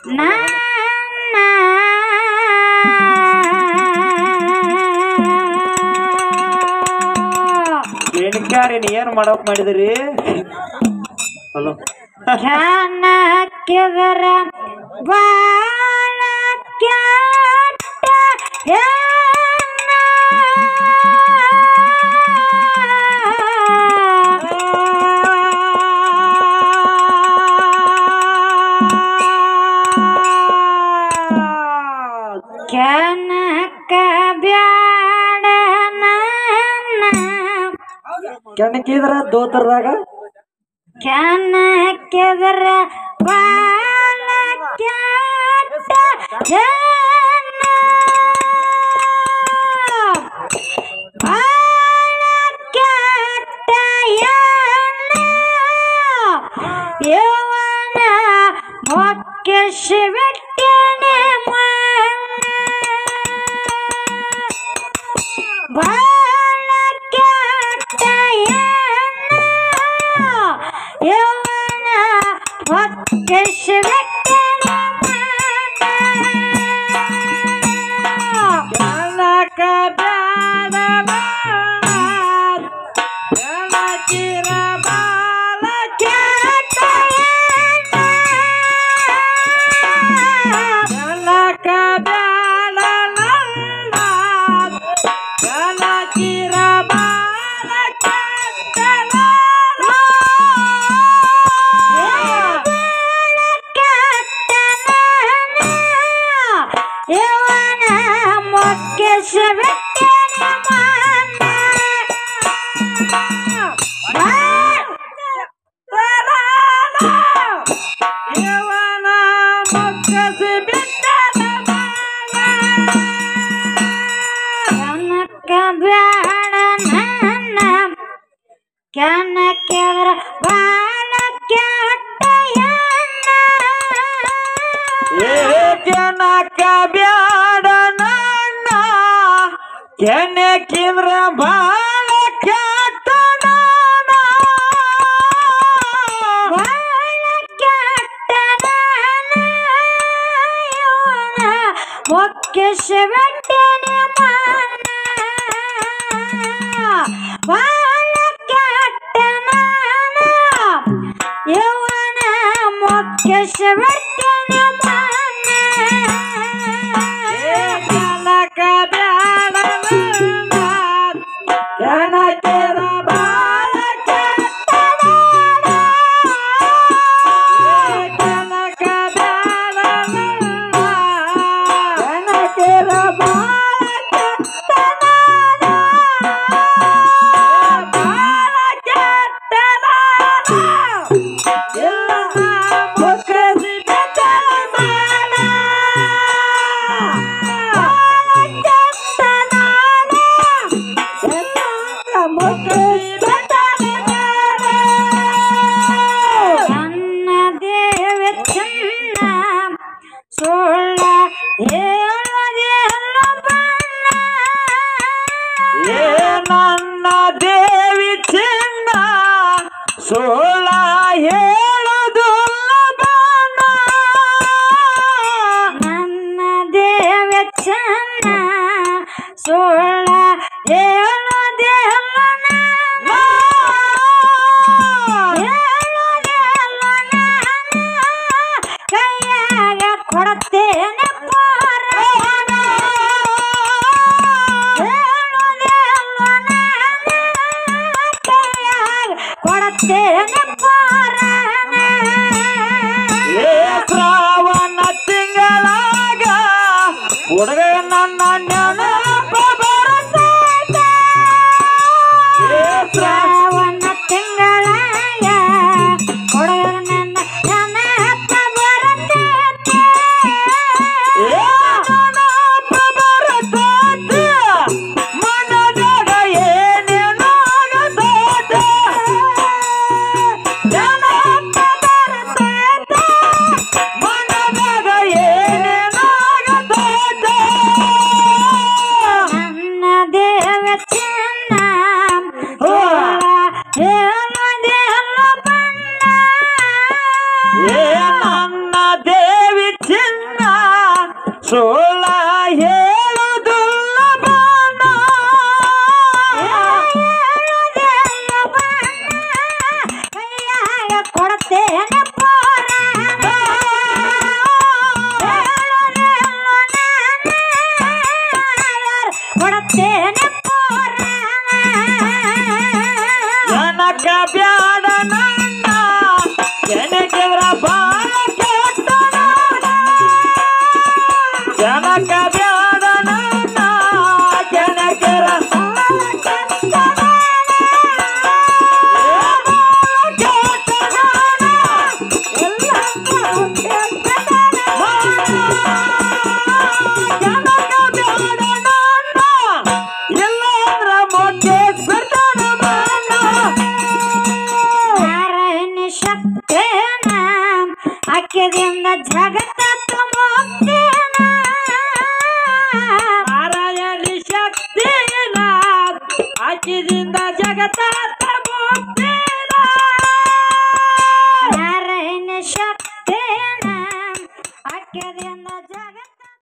ನನ್ನ ಏನಕ್ಕಾರಿ ನೀ ಏನ್ ಮಾಡಕ್ ಮಾಡಿದಿರಿ ಹಲೋ ಜ್ಞಾನಕ್ಕೆದರ ಬಾಳ ಕೆಟ್ಟ ಕೆನಕ ಬ್ಯಾಡ ನನ್ನ ಕೆಣಕಿದ್ರ ದೋತರದಾಗ ಕೆನಕೆದರ ಬಾಳ ಕೆಟ್ಟ ಜನ. ಬಾಳ ಕೆಟ್ಟ ಎನ್ನ ಯವನ ಮೊಕ್ಕೆ ಶಿವಟ್ಟನೆ ಬಾಳ ಕೆಟ್ಟ ಎನ್ನ ಯವನ ಮೊಕ್ಕೆ ಶಿವಟ್ಟನೆ ಕೆಣಕ ಬ್ಯಾಡ ಕೆಣಕಿರ ಬಾಲ ಕೆಣಕ ಬ್ಯಾಡ ಕೆಣಕಿರ ಬಾಲ ಕೆಟ್ಟಲ ಯವನ ಮೊಕ್ಕೆ ಶಿವಟ್ಟನೆ ಇವನ ಮಕ್ಕಸಿ ಬಿಟ್ಟದ ಕನಕ ಬ್ಯಾಡ ನನ್ನ ಕನಕದ್ರ ಬಾಳ ಕೆಟ್ಟಯನ್ನ ಕೆನಕ ಬ್ಯಾಡ ನನ್ನ ಕೆನಕಿದ್ರ ಬಾಳ ಕೆಟ್ಟ ನಾನ. ಬಾಳ ಕೆಟ್ಟ ಮೊಕ್ಕೆ ಶಿವಟ್ಟನೆ ಮಾನ ಬಾಳ ಕೆಟ್ಟ ಯವನ ಮೊಕ್ಕೆ ಶಿವಟ್ಟನೆ ಮಾನ ಏ ಕೆನಕ ಬ್ಯಾಡ ನನ್ನ ಕೆನಕಿದ್ರ ಬಾಳ ಕೆಟ್ಟ ನಾನ. ಏ ಕೆನಕ ಬ್ಯಾಡ ನನ್ನ ಕೆನಕಿದ್ರ ಬಾಳ ಕೆಟ್ಟ ನಾನ. ಬಾಳ ಕೆಟ್ಟ ನಾನ. ಎಲ್ಲ ಮುಖಸಿ ಬೆಟ್ಟದ ಮಾನ. ಬಾಳ ಕೆಟ್ಟ ನಾನ. ಎಲ್ಲ ಮುಖಸಿ ಬೆಟ್ಟದ ಮಾನ. ನನ್ನ ದೇವ ಚನ್ನ ಸುಳ್ಳ ಹೇಳೋದೆಲ್ಲ ಬಣ್ಣ ಏ ನನ್ನ ದೇವಿ ಚಿನ್ನ ಸೋಳ ಹೇಳುದು ಬಣ್ಣ ನನ್ನ ದೇವ ಚನ್ನ ಸುಳ್ಳ ಹೇಳೋದೆಲ್ಲ ನಾನು ಹೇಳೋದೆಲ್ಲ ನಾನು ಕೈಯಾಗ ಕೊಡುತ್ತೇನೆ ಪೋರಾಣ ಹೇಳೋದೆಲ್ಲ ನಾನು ಕೈಯಾಗ ಕೊಡುತ್ತೇನೆ ಪೋರಾಣ ಏ ಶ್ರಾವಣ ತಿಂಗಳಾಗ ಹುಡುಗ ನನ್ನ ನೆನಪ ಬರ್ತೈತೆ. ಏ ಶ್ರಾವಣ ಶ್ರಾವಣ ತಿಂಗಳಾಗ ಹುಡುಗರ ನನ್ನ ನೆನಪ ಬರ್ತೈತೆ. ನೆನಪ ಬರ್ತೈತೆ. ಮನದಾಗ ಏನೇನೋ ಆಗತೈತೆ. ನೆನಪ ಬರ್ತೈತೆ. ಮನದಾಗ ಏನೇನೋ ಆಗತೈತೆ. ಸುಳ್ಳ ಹೇಳುವುದಿಲ್ಲ ಬಾಣ ಹೇಳುವುದಿಲ್ಲ ಬಣ್ಣ ಕೈಯಾಗ ಕೊಡ್ತೇನೆ ಪೋರಾಣ ಹೇಳುವುದಿಲ್ಲ ನಾನು ಕೊಡ್ತೇನೆ ಪೋರಾಣ ಜನಕ ಬ್ಯಾಡ ನನ್ನ ಜನಕಿದ್ರ ಬಾಳ ಕೆಟ್ಟ ನಾಡ. ಜನಕ ಬ್ಯಾಡ ನನ್ನ ಜನಕಿರ ನಾರಾಯಣಿ ಶಕ್ತೇನ ಅಕ್ಕಿದಿಂದ ಜಗತ್ತ ಮುಕ್ತೇನ ನಾರಾಯಣಿ ಶಕ್ತಿ ಆಚಿದಿಂದ ಜಗತ್ತ